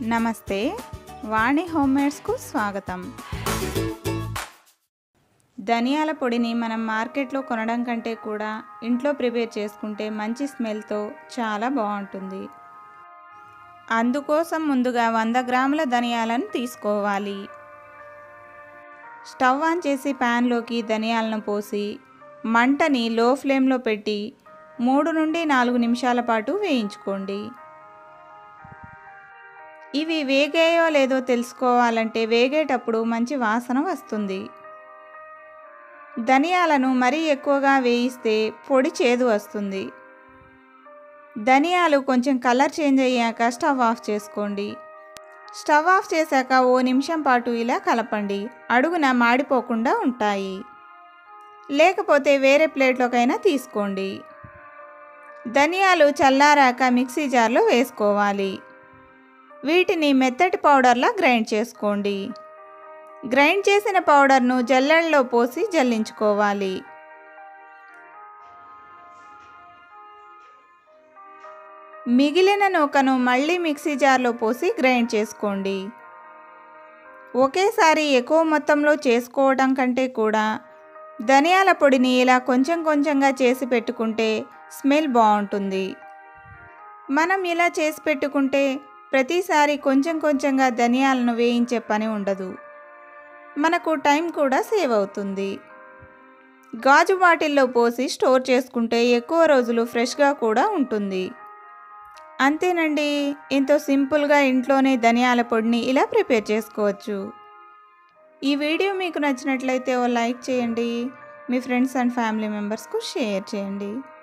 నమస్తే వాణి హోమ్మేడ్స్కు స్వాగతం ధనియాల పొడిని మనం మార్కెట్లో కొనడం కంటే కూడా ఇంట్లో ప్రిపేర్ చేసుకుంటే మంచి స్మెల్తో చాలా బాగుంటుంది అందుకోసం ముందుగా వంద గ్రాముల ధనియాలను తీసుకోవాలి స్టవ్ ఆన్ చేసి ప్యాన్లోకి ధనియాలను పోసి మంటని లో ఫ్లేమ్లో పెట్టి మూడు నుండి నాలుగు నిమిషాల పాటు వేయించుకోండి ఇవి వేగాయో లేదో తెలుసుకోవాలంటే వేగేటప్పుడు మంచి వాసన వస్తుంది ధనియాలను మరీ ఎక్కువగా వేయిస్తే పొడి చేదు వస్తుంది ధనియాలు కొంచెం కలర్ చేంజ్ అయ్యాక స్టవ్ ఆఫ్ చేసుకోండి స్టవ్ ఆఫ్ చేశాక ఓ నిమిషం పాటు ఇలా కలపండి అడుగున మాడిపోకుండా ఉంటాయి లేకపోతే వేరే ప్లేట్లోకైనా తీసుకోండి ధనియాలు చల్లారాక మిక్సీ జార్లో వేసుకోవాలి వీటిని మెత్తటి పౌడర్లా గ్రైండ్ చేసుకోండి గ్రైండ్ చేసిన పౌడర్ను జల్లెడలో పోసి జల్లించుకోవాలి మిగిలిన నూకను మళ్ళీ మిక్సీ జార్లో పోసి గ్రైండ్ చేసుకోండి ఒకేసారి ఎక్కువ మొత్తంలో చేసుకోవడం కంటే కూడా ధనియాల పొడిని ఇలా కొంచెం కొంచెంగా చేసి పెట్టుకుంటే స్మెల్ బాగుంటుంది మనం ఇలా చేసి పెట్టుకుంటే ప్రతిసారి కొంచెం కొంచెంగా ధనియాలను వేయించే పని ఉండదు మనకు టైం కూడా సేవ్ అవుతుంది గాజు బాటిల్లో పోసి స్టోర్ చేసుకుంటే ఎక్కువ రోజులు ఫ్రెష్గా కూడా ఉంటుంది అంతేనండి ఎంతో సింపుల్గా ఇంట్లోనే ధనియాల పొడిని ఇలా ప్రిపేర్ చేసుకోవచ్చు ఈ వీడియో మీకు నచ్చినట్లయితే ఓ లైక్ చేయండి మీ ఫ్రెండ్స్ అండ్ ఫ్యామిలీ మెంబర్స్కు షేర్ చేయండి